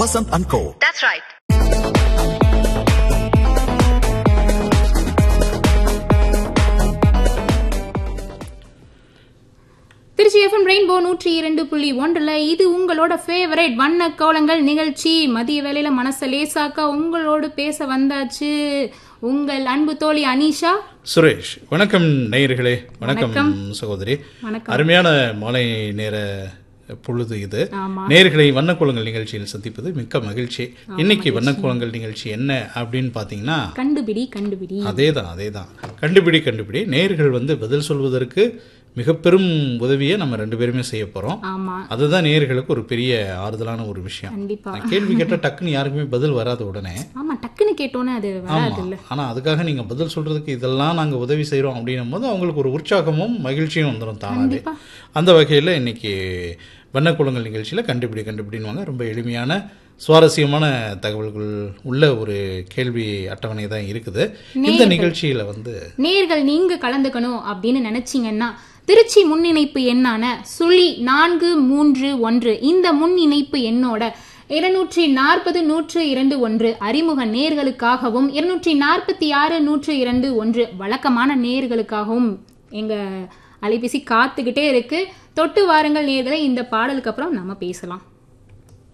Vasant and Co. That's right. Trichy FM rainbow நூற்றி இரண்டு புள்ளி ஒன்றில் இது உங்களோட ஃபேவரட் வண்ண கோலங்கள் நிகழ்ச்சி மதிய வேளையில மனசை லேசாக்கா உங்களோடு பேச வந்தாச்சு உங்கள் அன்பு தோழி அனீஷா சுரேஷ் வணக்கம் நேயர்களே வணக்கம் வணக்கம். சகோதரி வணக்கம். அருமையான மாலை நேர பொழுது இது ஆமா. நேர்களை வண்ணக்கோலங்கள் நிகழ்ச்சியில் சந்திப்பது மிக்க மகிழ்ச்சி இன்னைக்கு வண்ணக்கோலங்கள் நிகழ்ச்சி என்ன அப்படின்னு பார்த்தீங்கன்னா கண்டுபிடி கண்டுபிடி அதேதான் அதேதான் கண்டுபிடி கண்டுபிடி நேர்கள் வந்து பதில் சொல்வதற்கு மிக பெரும் உதவியை நம்ம ரெண்டு பேருமே செய்ய போறோம் ஆமா அதுதான் நேர்களுக்கு ஒரு பெரிய ஆறுதலான ஒரு விஷயம் கண்டிப்பா நான் கேள்வி கேட்டால் டக்குன்னு யாருக்குமே பதில் வராத உடனே ஆமா டக்குன்னு கேட்டோன்னே அது வராது இல்ல ஆமா ஆனா அதுக்காக நீங்க பதில் சொல்றதுக்கு இதெல்லாம் நாங்க உதவி செய்றோம் அப்படின்னும் போது அவங்களுக்கு ஒரு உற்சாகமும் மகிழ்ச்சியும் வந்துடும் தானாவே கண்டிப்பா. அந்த வகையில இன்னைக்கு வண்ணக்குளங்கள் நிகழ்ச்சியில கண்டுபிடி கண்டுபிடின்னுவாங்க ரொம்ப எளிமையான சுவாரஸ்யமான தகவல்கள் உள்ள ஒரு கேள்வி அட்டவணை தான் இருக்குது இந்த நிகழ்ச்சியில வந்து நேர்கள் நீங்க கலந்துக்கணும் அப்படின்னு நினைச்சீங்கன்னா திருச்சி முன்னிணைப்பு எண்ணான சுழி நான்கு மூன்று ஒன்று இந்த முன் இணைப்பு எண்ணோட இருநூற்றி நாற்பது நூற்று இரண்டு ஒன்று அறிமுக நேர்களுக்காகவும் இருநூற்றி நாற்பத்தி ஆறு நூற்று இரண்டு ஒன்று வழக்கமான நேர்களுக்காகவும் எங்க அலைபேசி காத்துக்கிட்டே இருக்கு தொட்டு வாருங்கள் நேர்களை இந்த பாடலுக்கு அப்புறம் நம்ம பேசலாம்